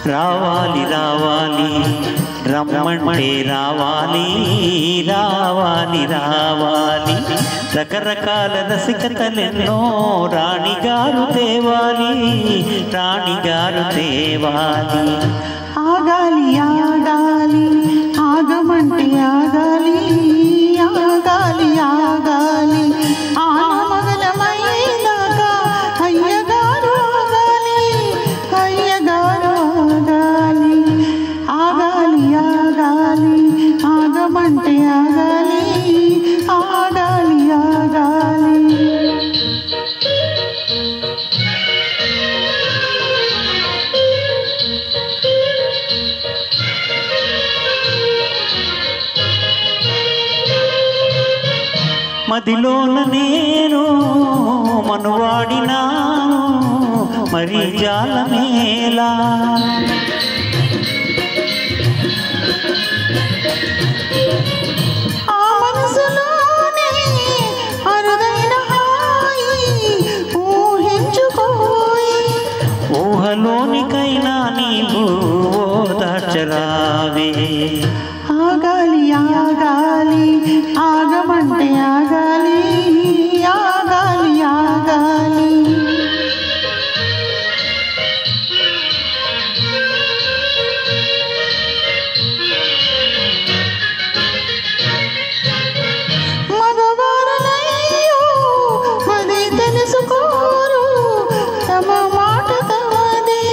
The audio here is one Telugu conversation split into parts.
రావాలి రావాలి రమ్మంటే రావాలి రావాలి రావాలి రకరకాల రసికతలెన్నో రాణిగారు తేవాలి రాణిగారు తేవాలి ఆగాలి ఆగాలి ఆగమంటే ఆగాలి ఆగాలి ఆగాలి ఆనమగలమయ్యేదాకా అయ్యగారు ఆగాలి అయ్యగారు ఆగాలి ఆగాలి ఆగాలి ఆగమంటే ఆగాలి ఆగాలి ఆగాలి మదిలోన నేను మనువాడినాను మరి జాలమేలా ఆ మనసులోనే అరుదైన హాయి ఊహించుకోయి ఊహలోనికైనా నీవు ఓదార్చరావే ఆగాలి ఆగాలి ఆగమంటే ఆగాలి ఆగాలి ఆగాలి మగవారనయ్యో మది తెలుసుకోరు తమ మాట తమదే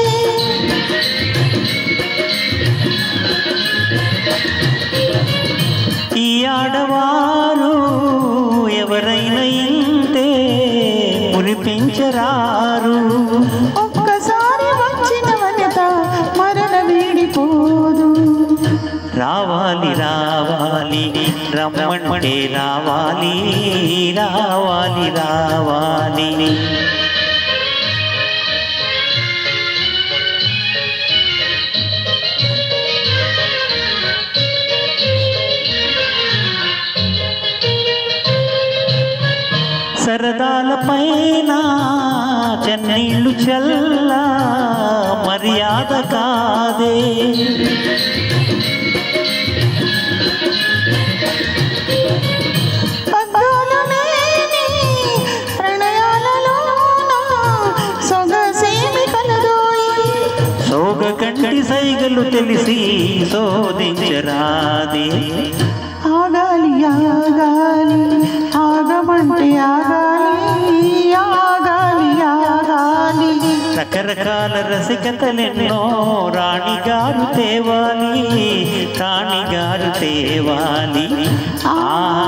ఈ ఆడవారు ఎవరైనా ఇంతే మురిపించరారు ఒక్కసారి వచ్చిన వనిత మరణ వీడిపోదు రావాలి రావాలి రమ్మంటే రావాలి రావాలి రావాలి సరదాల పైన చెన్నీళ్ళు చల్ల మర్యాద కాదే పగ్గాలు లేని ప్రణయాలలోన సొగసేమి కలదోయి సోగ కంటి సైగలు తెలిసి శోధించరాదే ఆగాలి ఆగాలి ఆగమంటే ఆగాలి ఆగాలి ఆగాలి రకరకాల రసికతలెన్నో రాణిగారు తేవాలి రాణిగారు తేవాలి ఆహా